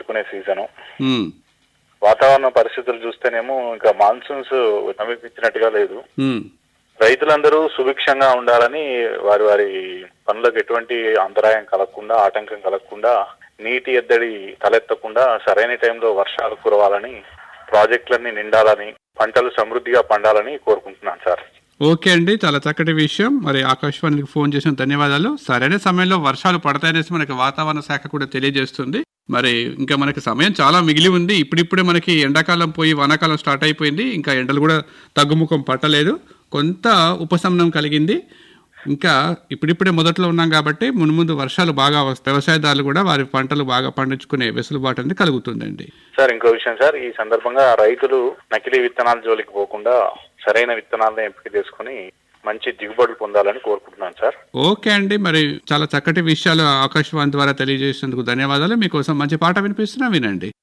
పండించుకునే season ఉమ్, వాతావరణ పరిస్థితులు చూస్తేనేమో ఇంకా మాన్సూన్స్ సమీపించినట్టుగా లేదు ఉమ్, రైతులందరూ సుభిక్షంగా ఉండాలని వారి వారి పనులకు ఎటువంటి అంతరాయం కలగకుండా ఆటంకం కలగకుండా నీటి ఎద్దడి తలెత్తకుండా సరైన టైంలో వర్షాలు కురవాలని ప్రాజెక్టులన్నీ నిండాలని పంటలు సమృద్ధిగా పండాలని కోరుకుంటున్నాను సార్ ఓకే అండి చాలా చక్కటి విషయం మరి ఆకాశవాణికి ఫోన్ చేసిన ధన్యవాదాలు సరైన సమయంలో వర్షాలు పడతాయనేసి మనకి వాతావరణ శాఖ కూడా తెలియజేస్తుంది మరి ఇంకా మనకి సమయం చాలా మిగిలి ఉంది ఇప్పుడిప్పుడే మనకి ఎండాకాలం పోయి వానాకాలం స్టార్ట్ అయిపోయింది ఇంకా ఎండలు కూడా తగ్గుముఖం పట్టలేదు కొంత ఉపశమనం కలిగింది ఇంకా ఇప్పుడిప్పుడే మొదట్లో ఉన్నాం కాబట్టి మున్ముందు వర్షాలు బాగా వస్తాయి వ్యవసాయదారులు కూడా వారి పంటలు బాగా పండించుకునే వెసులుబాటు అనేది కలుగుతుందండి సార్ ఇంకో విషయం సార్ ఈ సందర్భంగా రైతులు నకిలీ విత్తనాల జోలికి పోకుండా సరైన విత్తనాలను ఎంపిక చేసుకుని మంచి దిగుబడులు పొందాలని కోరుకుంటున్నాను సార్ ఓకే అండి మరి చాలా చక్కటి విషయాలు ఆకాశవాణి ద్వారా తెలియజేసినందుకు ధన్యవాదాలు మీకోసం మంచి పాట వినిపిస్తున్నా వినండి